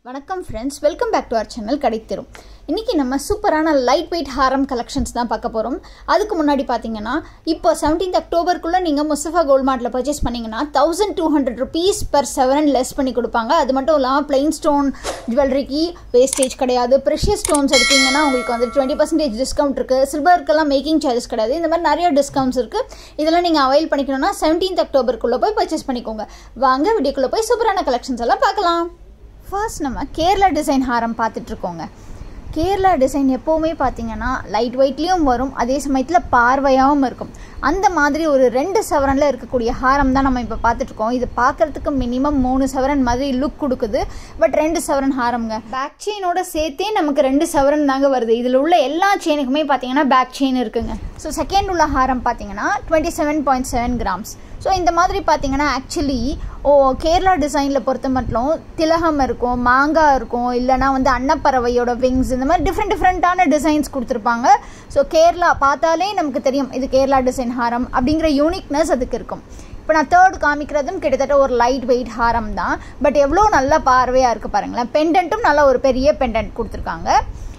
வணக்கம் friends welcome back to our channel கிடைத்திரும் இன்றைக்கி நம்ம சூப்பரான லைட் வெயிட் ஹாரம் கலெக்ஷன்ஸ் தான் பார்க்க போகிறோம் அதுக்கு முன்னாடி பார்த்தீங்கன்னா இப்போ செவன்டீன்த் அக்டோபருக்குள்ளே நீங்கள் முஸ்தஃபா கோல்ட் மார்ட்டில் பர்ச்சேஸ் பண்ணிங்கன்னா thousand two hundred rupees per செவன் லெஸ் பண்ணி கொடுப்பாங்க அது மட்டும் இல்லாமல் பிளெயின் ஸ்டோன் ஜுவல்லரிக்கு வேஸ்டேஜ் கிடையாது ப்ரெஷியஸ் ஸ்டோன்ஸ் எடுத்தீங்கன்னா உங்களுக்கு வந்து டுவெண்ட்டி பர்சன்டேஜ் டிஸ்கவுண்ட் இருக்குது சில்வருக்கெல்லாம் மேக்கிங் சார்ஜஸ் கிடையாது இந்த மாதிரி நிறைய டிஸ்கவுண்ட்ஸ் இருக்குது இதெல்லாம் நீங்கள் அவைல் பண்ணிக்கணும்னா செவன்டீன்த் அக்டோபருக்குள்ளே போய் பர்ச்சேஸ் பண்ணிக்கோங்க வாங்க வீடியோக்குள்ளே போய் சூப்பரான கலெக்ஷன்ஸ் எல்லாம் பார்க்கலாம் ஃபர்ஸ்ட் நம்ம கேரளா டிசைன் ஹாரம் பார்த்துட்ருக்கோங்க கேரளா டிசைன் எப்போவுமே பார்த்தீங்கன்னா லைட் வெயிட்லேயும் வரும் அதே சமயத்தில் பார்வையாகவும் இருக்கும் அந்த மாதிரி ஒரு ரெண்டு சவரனில் இருக்கக்கூடிய ஹாரம் தான் நம்ம இப்போ பார்த்துட்ருக்கோம் இது பார்க்குறதுக்கு மினிமம் மூணு சவரன் மாதிரி லுக் கொடுக்குது பட் ரெண்டு சவரன் ஹாரம்ங்க பேக் செயினோட சேர்த்தே நமக்கு ரெண்டு சவரன் தாங்க வருது இதில் உள்ள எல்லா செயினுக்குமே பார்த்தீங்கன்னா பேக் செயின் இருக்குங்க ஸோ செகண்ட் உள்ள ஹாரம் பார்த்தீங்கன்னா twenty seven point seven grams so இந்த மாதிரி பார்த்தீங்கன்னா ஆக்சுவலி ஓ கேரளா டிசைனில் பொறுத்த மட்டும் திலகம் இருக்கும் மாங்காய் இருக்கும் இல்லைனா வந்து அன்னப்பறவையோட விங்ஸ் இந்த மாதிரி டிஃப்ரெண்ட் டிஃப்ரெண்ட்டான டிசைன்ஸ் கொடுத்துருப்பாங்க ஸோ கேரளா பார்த்தாலே நமக்கு தெரியும் இது கேரளா டிசைன் ஹாரம் அப்படிங்கிற யூனிக்னஸ் அதுக்கு இருக்கும் இப்போ நான் தேர்ட் காமிக்கிறதும் கிட்டத்தட்ட ஒரு லைட் வெயிட் ஹாரம் தான் பட் எவ்வளோ நல்ல பார்வையாக இருக்குது பாருங்களேன் பெண்டன்ட்டும் நல்ல ஒரு பெரிய பெண்டன்ட் கொடுத்துருக்காங்க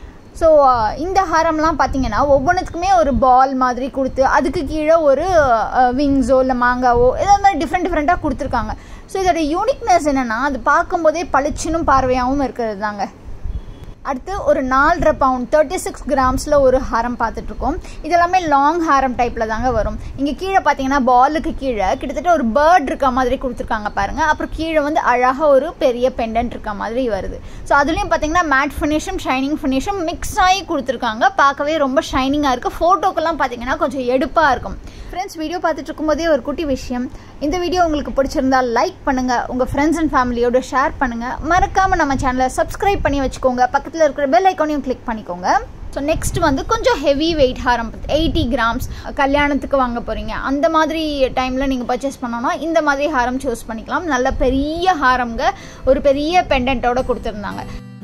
ஸோ இந்த ஹாரம்லாம் பார்த்தீங்கன்னா ஒவ்வொன்றுத்துக்குமே ஒரு பால் மாதிரி கொடுத்து அதுக்கு கீழே ஒரு விங்ஸோ இல்லை மாங்காவோ ஏதாவது மாதிரி டிஃப்ரெண்ட் டிஃப்ரெண்ட்டாக கொடுத்துருக்காங்க ஸோ இதோட யூனிக்னஸ் என்னென்னா அது பார்க்கும்போதே பளிச்சுனும் பார்வையாகவும் இருக்கிறது தாங்க அடுத்து ஒரு நாலரை பவுண்ட் தேர்ட்டி சிக்ஸ் கிராம்ஸில் ஒரு ஹாரம் பார்த்துட்ருக்கோம் இதெல்லாமே லாங் ஹாரம் டைப்பில் தாங்க வரும் இங்கே கீழே பார்த்தீங்கன்னா பாலுக்கு கீழே கிட்டத்தட்ட ஒரு பேர்ட் இருக்க மாதிரி கொடுத்துருக்காங்க பாருங்கள் அப்புறம் கீழே வந்து அழகாக ஒரு பெரிய பெண்டன்ட் இருக்க மாதிரி வருது ஸோ அதுலேயும் பார்த்தீங்கன்னா மேட் ஃபினிஷும் ஷைனிங் ஃபினிஷும் மிக்ஸ் ஆகி கொடுத்துருக்காங்க பார்க்கவே ரொம்ப ஷைனிங்காக இருக்குது ஃபோட்டோக்கெல்லாம் பார்த்தீங்கன்னா கொஞ்சம் எடுப்பாக இருக்கும் ஃப்ரெண்ட்ஸ் வீடியோ பார்த்துட்டு இருக்கும்போதே ஒரு குட்டி விஷயம் இந்த வீடியோ உங்களுக்கு பிடிச்சிருந்தா லைக் பண்ணுங்கள் உங்கள் ஃப்ரெண்ட்ஸ் அண்ட் ஃபேமிலியோட ஷேர் பண்ணுங்கள் மறக்காமல் நம்ம சேனலை சப்ஸ்கிரைப் பண்ணி வச்சுக்கோங்க பக்கத்தில் இருக்கிற பெல் ஐக்கானையும் கிளிக் பண்ணிக்கோங்க ஸோ நெக்ஸ்ட் வந்து கொஞ்சம் ஹெவி வெயிட் ஹாரம் எயிட்டி கிராம்ஸ் கல்யாணத்துக்கு வாங்க போகிறீங்க அந்த மாதிரி டைமில் நீங்கள் பர்ச்சேஸ் பண்ணோன்னா இந்த மாதிரி ஹாரம் சூஸ் பண்ணிக்கலாம் நல்ல பெரிய ஹாரம்ங்க ஒரு பெரிய பெண்டன்ட்டோட கொடுத்துருந்தாங்க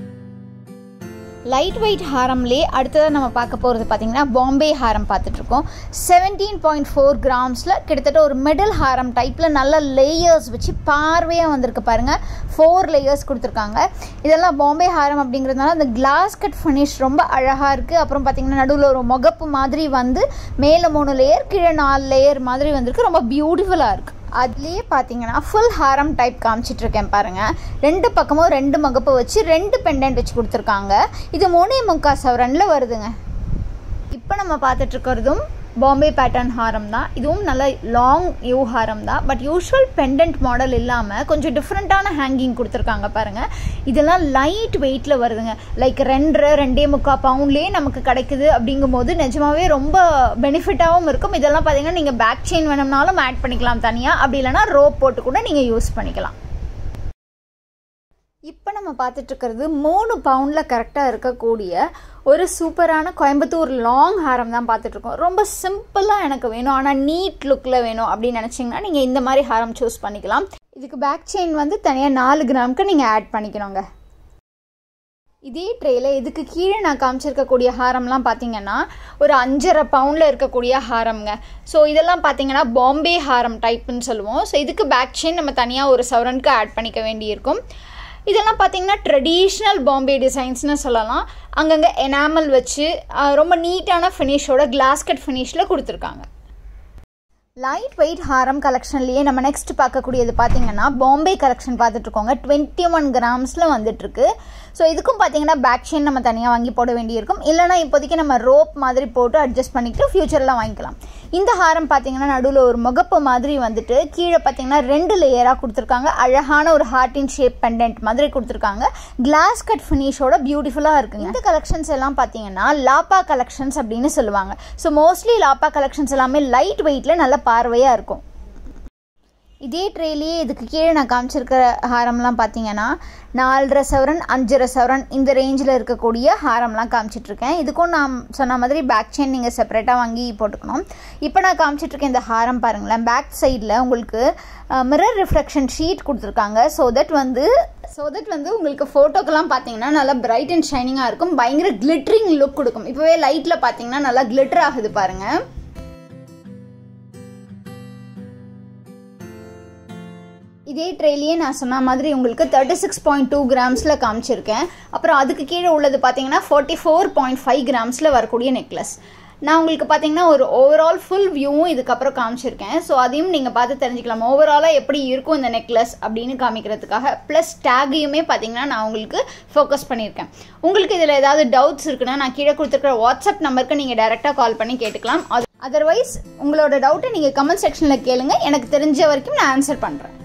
லைட் வெயிட் ஹாரம்லேயே அடுத்ததாக நம்ம பார்க்க போகிறது பார்த்திங்கன்னா பாம்பே ஹாரம் பார்த்துட்ருக்கோம் செவன்டீன் பாயிண்ட் ஃபோர் கிராம்ஸில் கிட்டத்தட்ட ஒரு மிடில் ஹாரம் டைப்பில் நல்ல லேயர்ஸ் வச்சு பார்வையாக வந்திருக்கு பாருங்கள் ஃபோர் லேயர்ஸ் கொடுத்துருக்காங்க இதெல்லாம் பாம்பே ஹாரம் அப்படிங்கிறதுனால அந்த கிளாஸ் கட் ஃபினிஷ் ரொம்ப அழகாக இருக்குது அப்புறம் பார்த்திங்கன்னா நடுவில் ஒரு முகப்பு மாதிரி வந்து மேலே மூணு லேயர் கீழே நாலு லேயர் மாதிரி வந்திருக்கு ரொம்ப பியூட்டிஃபுல்லாக இருக்குது அதுலேயே பார்த்தீங்கன்னா ஃபுல் ஹாரம் டைப் காமிச்சிட்ருக்கேன் பாருங்கள் ரெண்டு பக்கமும் ரெண்டு மகப்பு வச்சு ரெண்டு பெண்டன்ட் வச்சு கொடுத்துருக்காங்க இது மூணே முக்கால் சவரனில் வருதுங்க இப்போ நம்ம பார்த்துட்ருக்கிறதும் பாம்பே பேட்டர்ன் ஹாரம் தான் இதுவும் நல்ல லாங் யூ ஹாரம் தான் பட் யூஸ்வல் பெண்டன்ட் மாடல் இல்லாமல் கொஞ்சம் டிஃப்ரெண்ட்டான ஹேங்கிங் கொடுத்துருக்காங்க பாருங்கள் இதெல்லாம் லைட் வெயிட்டில் வருதுங்க லைக் ரெண்டரை ரெண்டே முக்கால் பவுண்ட்லேயே நமக்கு கிடைக்குது அப்படிங்கும்போது நிஜமாவே ரொம்ப பெனிஃபிட்டாகவும் இருக்கும் இதெல்லாம் பார்த்தீங்கன்னா நீங்கள் பேக் செயின் வேணும்னாலும் ஆட் பண்ணிக்கலாம் தனியாக அப்படி இல்லைனா ரோப் போட்டு கூட நீங்கள் யூஸ் பண்ணிக்கலாம் இப்போ நம்ம பார்த்துட்ருக்கிறது மூணு பவுண்டில் கரெக்டாக இருக்கக்கூடிய ஒரு சூப்பரான கோயம்புத்தூர் லாங் ஹாரம் தான் பார்த்துட்ருக்கோம் ரொம்ப சிம்பிளாக எனக்கு வேணும் ஆனால் நீட் லுக்கில் வேணும் அப்படின்னு நினச்சிங்கன்னா நீங்கள் இந்த மாதிரி ஹாரம் சூஸ் பண்ணிக்கலாம் இதுக்கு பேக் செயின் வந்து தனியாக நாலு கிராமுக்கு நீங்கள் ஆட் பண்ணிக்கணுங்க இதே ட்ரேயில் இதுக்கு கீழே நான் காமிச்சிருக்கக்கூடிய ஹாரம்லாம் பார்த்தீங்கன்னா ஒரு அஞ்சரை பவுண்டில் இருக்கக்கூடிய ஹாரம்ங்க ஸோ இதெல்லாம் பார்த்தீங்கன்னா பாம்பே ஹாரம் டைப்புன்னு சொல்லுவோம் ஸோ இதுக்கு பேக் செயின் நம்ம தனியாக ஒரு சவரனுக்கு ஆட் பண்ணிக்க வேண்டியிருக்கும் இதெல்லாம் பார்த்தீங்கன்னா ட்ரெடிஷ்னல் பாம்பே டிசைன்ஸ்னு சொல்லலாம் அங்கங்கே எனாமல் வச்சு ரொம்ப நீட்டான ஃபினிஷோட கிளாஸ் கட் ஃபினிஷில் கொடுத்துருக்காங்க லைட் வெயிட் ஹாரம் கலெக்ஷன்லேயே நம்ம நெக்ஸ்ட் பார்க்கக்கூடியது பார்த்தீங்கன்னா பாம்பே கலெக்ஷன் பார்த்துட்ருக்கோங்க டுவெண்ட்டி ஒன் கிராம்ஸில் வந்துட்டுருக்கு ஸோ இதுக்கும் பார்த்தீங்கன்னா பேக் செயின் நம்ம தனியாக வாங்கி போட வேண்டியிருக்கும் இல்லைனா இப்போதைக்கு நம்ம ரோப் மாதிரி போட்டு அட்ஜஸ்ட் பண்ணிக்கிட்டு ஃப்யூச்சரில் வாங்கிக்கலாம் இந்த ஹாரம் பார்த்தீங்கன்னா நடுவில் ஒரு முகப்பு மாதிரி வந்துட்டு கீழே பார்த்தீங்கன்னா ரெண்டு லேயராக கொடுத்துருக்காங்க அழகான ஒரு ஹார்டின் ஷேப் பெண்டன்ட் மாதிரி கொடுத்துருக்காங்க கிளாஸ் கட் ஃபினிஷோட பியூட்டிஃபுல்லாக இருக்குங்க இந்த கலெக்ஷன்ஸ் எல்லாம் பார்த்தீங்கன்னா லாப்பா கலெக்ஷன்ஸ் அப்படின்னு சொல்லுவாங்க ஸோ மோஸ்ட்லி லாப்பா கலெக்ஷன்ஸ் எல்லாமே லைட் வெயிட்டில் நல்ல பார்வையாக இருக்கும் இதே ட்ரேலேயே இதுக்கு கீழே நான் காமிச்சிருக்கிற ஹாரம்லாம் பார்த்தீங்கன்னா நாலரை சவரன் அஞ்சரை சவரன் இந்த ரேஞ்சில் இருக்கக்கூடிய ஹாரம்லாம் காமிச்சிட்ருக்கேன் இதுக்கும் நான் சொன்ன மாதிரி பேக் செயின் நீங்கள் செப்பரேட்டாக வாங்கி போட்டுக்கணும் இப்போ நான் காமிச்சிட்ருக்கேன் இந்த ஹாரம் பாருங்களேன் பேக் சைடில் உங்களுக்கு மிரர் ரிஃப்ளெக்ஷன் ஷீட் கொடுத்துருக்காங்க ஸோ தட் வந்து ஸோ தட் வந்து உங்களுக்கு ஃபோட்டோக்கெல்லாம் பார்த்தீங்கன்னா நல்லா பிரைட் அண்ட் ஷைனிங்காக இருக்கும் பயங்கர கிளிட்ரிங் லுக் கொடுக்கும் இப்போவே லைட்டில் பார்த்தீங்கன்னா நல்லா கிளிட்டர் ஆகுது பாருங்கள் இதே ட்ரேலியே நான் சொன்ன மாதிரி உங்களுக்கு தேர்ட்டி சிக்ஸ் பாயிண்ட் டூ கிராம்ஸில் காமிச்சிருக்கேன் அப்புறம் அதுக்கு கீழே உள்ளது பார்த்தீங்கன்னா ஃபார்ட்டி ஃபோர் பாயிண்ட் ஃபைவ் கிராம்ஸில் வரக்கூடிய நெக்லஸ் நான் உங்களுக்கு பார்த்தீங்கன்னா ஒரு ஓவரால் ஃபுல் வியூவும் இதுக்கப்புறம் காமிச்சிருக்கேன் ஸோ அதையும் நீங்கள் பார்த்து தெரிஞ்சுக்கலாம் ஓவராலாக எப்படி இருக்கும் இந்த நெக்லஸ் அப்படின்னு காமிக்கிறதுக்காக ப்ளஸ் டேகையுமே பார்த்தீங்கன்னா நான் உங்களுக்கு ஃபோக்கஸ் பண்ணியிருக்கேன் உங்களுக்கு இதில் ஏதாவது டவுட்ஸ் இருக்குன்னா நான் கீழே கொடுத்துருக்குற வாட்ஸ்அப் நம்பருக்கு நீங்கள் டேரெக்டாக கால் பண்ணி கேட்டுக்கலாம் அது அதர்வைஸ் உங்களோட டவுட்டை நீங்கள் கமெண்ட் செக்ஷனில் கேளுங்க எனக்கு தெரிஞ்ச வரைக்கும் நான் ஆன்சர் பண்ணுறேன்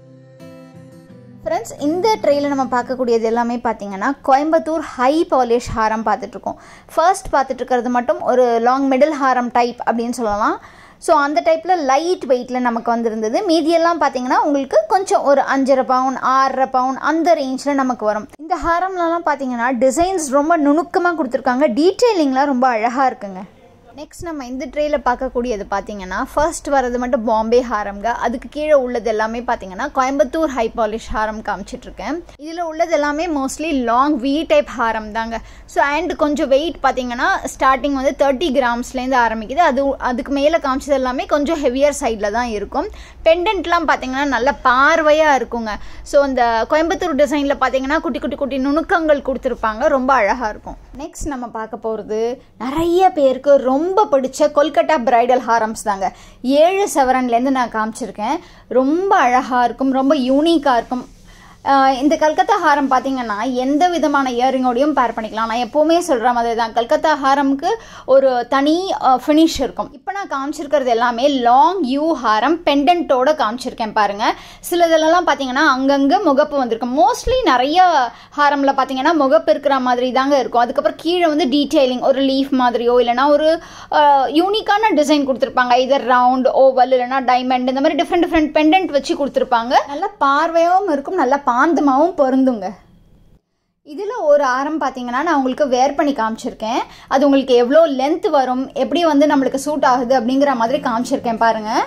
ஃப்ரெண்ட்ஸ் இந்த ட்ரெயில் நம்ம பார்க்கக்கூடியது எல்லாமே பார்த்தீங்கன்னா கோயம்புத்தூர் ஹை பாலிஷ் ஹாரம் பார்த்துட்ருக்கோம் ஃபர்ஸ்ட் பார்த்துட்ருக்கிறது மட்டும் ஒரு லாங் மிடில் ஹாரம் டைப் அப்படின்னு சொல்லலாம் ஸோ அந்த டைப்பில் லைட் வெயிட்டில் நமக்கு வந்திருந்தது மீதியெல்லாம் பார்த்தீங்கன்னா உங்களுக்கு கொஞ்சம் ஒரு அஞ்சரை பவுன் ஆறரை பவுன் அந்த ரேஞ்சில் நமக்கு வரும் இந்த ஹாரம்லலாம் பார்த்தீங்கன்னா டிசைன்ஸ் ரொம்ப நுணுக்கமாக கொடுத்துருக்காங்க டீட்டெயிலிங்லாம் ரொம்ப அழகாக இருக்குங்க நெக்ஸ்ட் நம்ம இந்த ட்ரேயில் பார்க்கக்கூடியது பார்த்தீங்கன்னா ஃபர்ஸ்ட் வரது மட்டும் பாம்பே ஹாரம்ங்க அதுக்கு கீழே உள்ளது எல்லாமே பார்த்தீங்கன்னா கோயம்புத்தூர் ஹை பாலிஷ் ஹாரம் காமிச்சிட்ருக்கேன் இதில் உள்ளது எல்லாமே மோஸ்ட்லி லாங் வி டைப் ஹாரம் தாங்க ஸோ அண்ட் கொஞ்சம் வெயிட் பார்த்தீங்கன்னா ஸ்டார்டிங் வந்து தேர்ட்டி கிராம்ஸ்லேருந்து ஆரம்பிக்குது அது அதுக்கு மேலே காமிச்சது எல்லாமே கொஞ்சம் ஹெவியர் சைடில் தான் இருக்கும் பெண்டன்ட்லாம் பார்த்தீங்கன்னா நல்ல பார்வையாக இருக்குங்க ஸோ அந்த கோயம்புத்தூர் டிசைனில் பார்த்தீங்கன்னா குட்டி குட்டி குட்டி நுணுக்கங்கள் கொடுத்துருப்பாங்க ரொம்ப அழகாக இருக்கும் நெக்ஸ்ட் நம்ம பார்க்க போகிறது நிறைய பேருக்கு ரொம்ப பிடிச்ச கொல்கட்டா பிரைடல் ஹாரம்ஸ் தாங்க ஏழு செவரன்லேருந்து நான் காமிச்சிருக்கேன் ரொம்ப அழகாக இருக்கும் ரொம்ப யூனிக்காக இருக்கும் இந்த கல்கத்தா ஹாரம் பார்த்தீங்கன்னா எந்த விதமான இயரிங்கோடையும் பேர் பண்ணிக்கலாம் நான் எப்போவுமே சொல்கிற மாதிரி தான் கல்கத்தா ஹாரம்க்கு ஒரு தனி ஃபினிஷ் இருக்கும் இப்போ நான் காமிச்சிருக்கிறது எல்லாமே லாங் யூ ஹாரம் பெண்டன்ட்டோட காமிச்சிருக்கேன் பாருங்கள் சிலதுலலாம் பார்த்தீங்கன்னா அங்கங்கே முகப்பு வந்திருக்கும் மோஸ்ட்லி நிறைய ஹாரமில் பார்த்தீங்கன்னா முகப்பு இருக்கிற மாதிரி தாங்க இருக்கும் அதுக்கப்புறம் கீழே வந்து டீட்டெயிலிங் ஒரு லீஃப் மாதிரியோ இல்லைனா ஒரு யூனிக்கான டிசைன் கொடுத்துருப்பாங்க இதர் ரவுண்ட் ஓவல் இல்லைனா டைமண்ட் இந்த மாதிரி டிஃப்ரெண்ட் டிஃப்ரெண்ட் பெண்டன்ட் வச்சு கொடுத்துருப்பாங்க நல்ல பார்வையாகவும் இருக்கும் நல்ல பாந்தமாகவும் பொருந்துங்க இதில் ஒரு ஆரம் பார்த்தீங்கன்னா நான் உங்களுக்கு வேர் பண்ணி காமிச்சிருக்கேன் அது உங்களுக்கு எவ்வளோ லென்த் வரும் எப்படி வந்து நம்மளுக்கு சூட் ஆகுது அப்படிங்கிற மாதிரி காமிச்சிருக்கேன் பாருங்கள்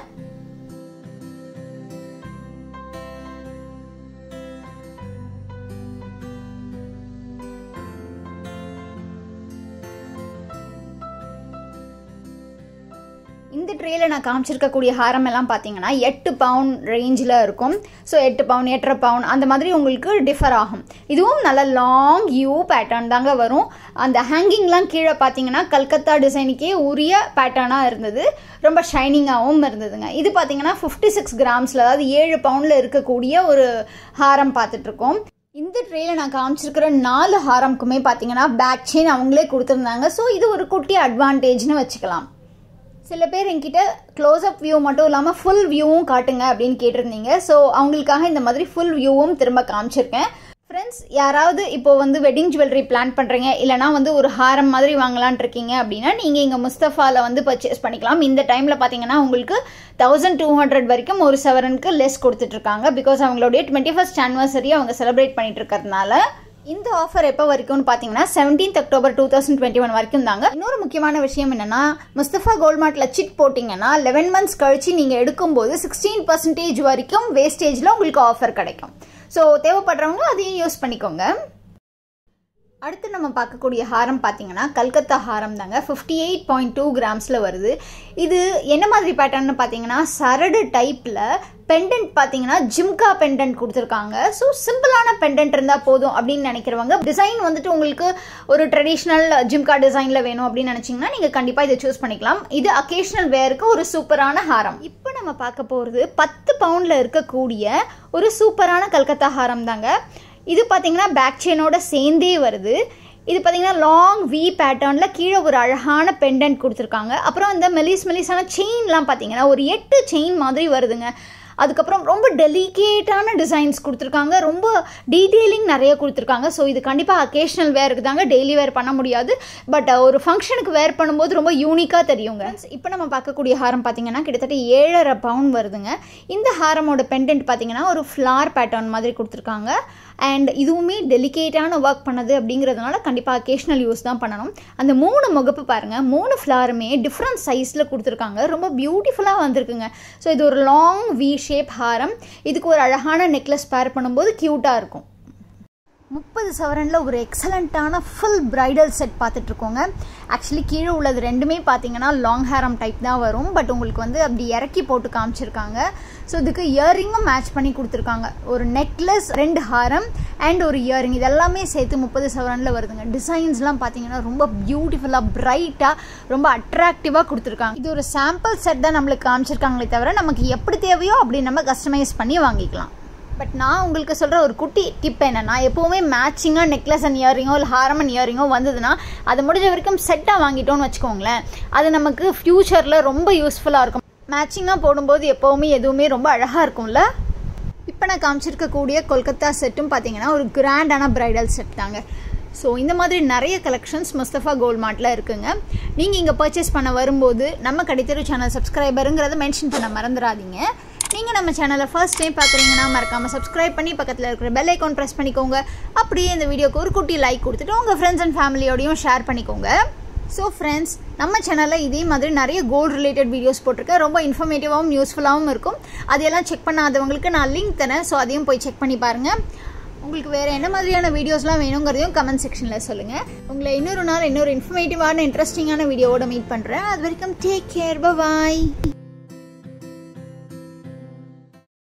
இந்த ட்ரேயில் நான் காமிச்சிருக்கக்கூடிய ஹாரம் எல்லாம் பார்த்தீங்கன்னா எட்டு பவுன் ரேஞ்சில் இருக்கும் ஸோ எட்டு பவுன் எட்டரை பவுன் அந்த மாதிரி உங்களுக்கு டிஃபர் ஆகும் இதுவும் நல்ல லாங் யூ பேட்டர்ன் தாங்க வரும் அந்த ஹேங்கிங்லாம் கீழே பார்த்தீங்கன்னா கல்கத்தா டிசைனுக்கே உரிய பேட்டர்னாக இருந்தது ரொம்ப ஷைனிங்காகவும் இருந்ததுங்க இது பார்த்தீங்கன்னா ஃபிஃப்டி சிக்ஸ் கிராம்ஸில் அதாவது ஏழு பவுண்டில் இருக்கக்கூடிய ஒரு ஹாரம் பார்த்துட்ருக்கோம் இந்த ட்ரேயில் நான் காமிச்சிருக்கிற நாலு ஹாரம்க்குமே பார்த்தீங்கன்னா பேக் செயின் அவங்களே கொடுத்துருந்தாங்க ஸோ இது ஒரு குட்டி அட்வான்டேஜ்னு வச்சுக்கலாம் சில பேர் என்கிட்ட க்ளோஸ்அப் வியூ மட்டும் இல்லாமல் ஃபுல் வியூவும் காட்டுங்க அப்படின்னு கேட்டிருந்தீங்க ஸோ அவங்களுக்காக இந்த மாதிரி ஃபுல் வியூவும் திரும்ப காமிச்சிருக்கேன் ஃப்ரெண்ட்ஸ் யாராவது இப்போ வந்து வெட்டிங் ஜுவல்லரி பிளான் பண்ணுறீங்க இல்லைனா வந்து ஒரு ஹாரம் மாதிரி வாங்கலான் இருக்கீங்க அப்படின்னா நீங்கள் இங்கே முஸ்தஃபாவில் வந்து பர்ச்சேஸ் பண்ணிக்கலாம் இந்த டைமில் பார்த்தீங்கன்னா உங்களுக்கு தௌசண்ட் டூ ஹண்ட்ரட் வரைக்கும் ஒரு செவரனுக்கு லெஸ் கொடுத்துட்ருக்காங்க பிகாஸ் அவங்களுடைய டுவெண்ட்டி ஃபஸ்ட் ஆனிவர்சரி அவங்க செலிப்ரேட் பண்ணிட்டு இருக்கிறதுனால இந்த ஆஃபர் எப்போ வரைக்கும்னு பார்த்தீங்கன்னா seventeenth October two thousand twenty one வரைக்கும் தாங்க இன்னொரு முக்கியமான விஷயம் என்னன்னா முஸ்தஃபா கோல்மார்ட்டில் சிட் போட்டிங்கன்னா லெவன் மந்த்ஸ் கழிச்சு நீங்கள் எடுக்கும்போது சிக்ஸ்டீன் பர்சன்டேஜ் வரைக்கும் வேஸ்டேஜில் உங்களுக்கு ஆஃபர் கிடைக்கும் ஸோ தேவைப்படுறவங்க அதையும் யூஸ் பண்ணிக்கோங்க அடுத்து நம்ம பார்க்கக்கூடிய ஹாரம் பார்த்தீங்கன்னா கல்கத்தா ஹாரம் தாங்க ஃபிஃப்டி எயிட் பாயிண்ட் டூ கிராம்ஸில் வருது இது என்ன மாதிரி பேட்டர்ன்னு பார்த்தீங்கன்னா சரடு டைப்பில் பெண்டன்ட் பார்த்தீங்கன்னா ஜிம்கா பெண்டன்ட் கொடுத்துருக்காங்க ஸோ சிம்பிளான பெண்டன்ட் இருந்தால் போதும் அப்படின்னு நினைக்கிறவங்க டிசைன் வந்துட்டு உங்களுக்கு ஒரு ட்ரெடிஷ்னல் ஜிம்கா டிசைனில் வேணும் அப்படின்னு நினச்சிங்கன்னா நீங்கள் கண்டிப்பாக இதை சூஸ் பண்ணிக்கலாம் இது அக்கேஷனல் வேருக்கு ஒரு சூப்பரான ஹாரம் இப்போ நம்ம பார்க்க போகிறது பத்து பவுண்டில் இருக்கக்கூடிய ஒரு சூப்பரான கல்கத்தா ஹாரம் தாங்க இது பார்த்தீங்கன்னா பேக் செயினோட சேர்ந்தே வருது இது பார்த்தீங்கன்னா லாங் வி பேட்டர்னில் கீழே ஒரு அழகான பெண்டன்ட் கொடுத்துருக்காங்க அப்புறம் அந்த மெலிஸ் மெலிஸான செயின்லாம் பார்த்தீங்கன்னா ஒரு எட்டு செயின் மாதிரி வருதுங்க அதுக்கப்புறம் ரொம்ப டெலிகேட்டான டிசைன்ஸ் கொடுத்துருக்காங்க ரொம்ப டீட்டெயிலிங் நிறைய கொடுத்துருக்காங்க ஸோ இது கண்டிப்பாக அக்கேஷனல் வேருக்கு தாங்க டெய்லி வேர் பண்ண முடியாது பட் ஒரு ஃபங்க்ஷனுக்கு வேர் பண்ணும்போது ரொம்ப யூனிக்காக தெரியுங்க இப்போ நம்ம பார்க்கக்கூடிய ஹாரம் பார்த்தீங்கன்னா கிட்டத்தட்ட ஏழரை பவுன் வருதுங்க இந்த ஹாரமோட பெண்டன்ட் பார்த்தீங்கன்னா ஒரு ஃப்ளார் பேட்டர்ன் மாதிரி கொடுத்துருக்காங்க அண்ட் இதுவுமே டெலிகேட்டான ஒர்க் பண்ணது அப்படிங்கிறதுனால கண்டிப்பாக அக்கேஷனல் யூஸ் தான் பண்ணணும் அந்த மூணு முகப்பு பாருங்கள் மூணு ஃப்ளாருமே டிஃப்ரெண்ட் சைஸில் கொடுத்துருக்காங்க ரொம்ப பியூட்டிஃபுல்லாக வந்திருக்குங்க ஸோ இது ஒரு லாங் வி ஷேப் ஹாரம் இதுக்கு ஒரு அழகான நெக்லஸ் பேர் பண்ணும்போது க்யூட்டாக இருக்கும் முப்பது சவரனில் ஒரு எக்ஸலண்ட்டான ஃபுல் பிரைடல் செட் பார்த்துட்ருக்கோங்க ஆக்சுவலி கீழே உள்ளது ரெண்டுமே பார்த்தீங்கன்னா லாங் ஹேரம் டைப் தான் வரும் பட் உங்களுக்கு வந்து அப்படி இறக்கி போட்டு காமிச்சிருக்காங்க ஸோ இதுக்கு இயரிங்கும் மேட்ச் பண்ணி கொடுத்துருக்காங்க ஒரு நெக்லஸ் ரெண்டு ஹாரம் அண்ட் ஒரு இயரிங் இதெல்லாமே சேர்த்து முப்பது சவரனில் வருதுங்க டிசைன்ஸ்லாம் பார்த்தீங்கன்னா ரொம்ப பியூட்டிஃபுல்லாக பிரைட்டாக ரொம்ப அட்ராக்டிவாக கொடுத்துருக்காங்க இது ஒரு சாம்பிள் செட் தான் நம்மளுக்கு காமிச்சிருக்காங்களே தவிர நமக்கு எப்படி தேவையோ அப்படி நம்ம கஸ்டமைஸ் பண்ணி வாங்கிக்கலாம் பட் நான் உங்களுக்கு சொல்கிற ஒரு குட்டி டிப் என்னென்னா எப்போவுமே மேட்சிங்காக நெக்லஸ் அண்ட் இயரிங்கோ இல்லை ஹாரம் அண்ட் இயரிங்கோ வந்ததுன்னா அது முடிஞ்ச வரைக்கும் செட்டாக வாங்கிட்டோம்னு வச்சுக்கோங்களேன் அது நமக்கு ஃப்யூச்சரில் ரொம்ப யூஸ்ஃபுல்லாக இருக்கும் மேட்சிங்காக போடும்போது எப்போவுமே எதுவுமே ரொம்ப அழகாக இருக்கும்ல இப்போ நான் காமிச்சிருக்கக்கூடிய கொல்கத்தா செட்டும் பார்த்தீங்கன்னா ஒரு கிராண்டான பிரைடல் செட் தாங்க ஸோ இந்த மாதிரி நிறைய கலெக்ஷன்ஸ் முஸ்தஃபா கோல்ட் மார்ட்டில் இருக்குங்க நீங்கள் இங்கே பர்ச்சேஸ் பண்ண வரும்போது நம்ம கடைத்தெரு சேனல் சப்ஸ்கிரைபருங்கிறத மென்ஷன் பண்ண மறந்துடாதீங்க நீங்கள் நம்ம சேனலை ஃபர்ஸ்ட் டைம் பார்க்குறீங்கன்னா மறக்காமல் சப்ஸ்கிரைப் பண்ணி பக்கத்தில் இருக்கிற பெல் ஐக்கான் ப்ரெஸ் பண்ணிக்கோங்க அப்படியே இந்த வீடியோக்கு ஒரு குட்டி லைக் கொடுத்துட்டு உங்கள் ஃப்ரெண்ட்ஸ் அண்ட் ஃபேமிலியோடையும் ஷேர் பண்ணிக்கோங்க ஸோ ஃப்ரெண்ட்ஸ் நம்ம சேனலில் இதே மாதிரி நிறைய கோல்டு ரிலேட்டட் வீடியோஸ் போட்டிருக்கேன் ரொம்ப இன்ஃபர்மேட்டிவாகவும் யூஸ்ஃபுல்லாகவும் இருக்கும் அதையெல்லாம் செக் பண்ணாதவங்களுக்கு நான் லிங்க் தரேன் ஸோ அதையும் போய் செக் பண்ணி பாருங்கள் உங்களுக்கு வேறு என்ன மாதிரியான வீடியோஸ்லாம் வேணுங்கிறதையும் கமெண்ட் செக்ஷனில் சொல்லுங்கள் உங்களை இன்னொரு நாள் இன்னொரு இன்ஃபர்மேட்டிவான இன்ட்ரெஸ்டிங்கான வீடியோவோட மீட் பண்ணுறேன் அது வரைக்கும் டேக் கேர் பாய்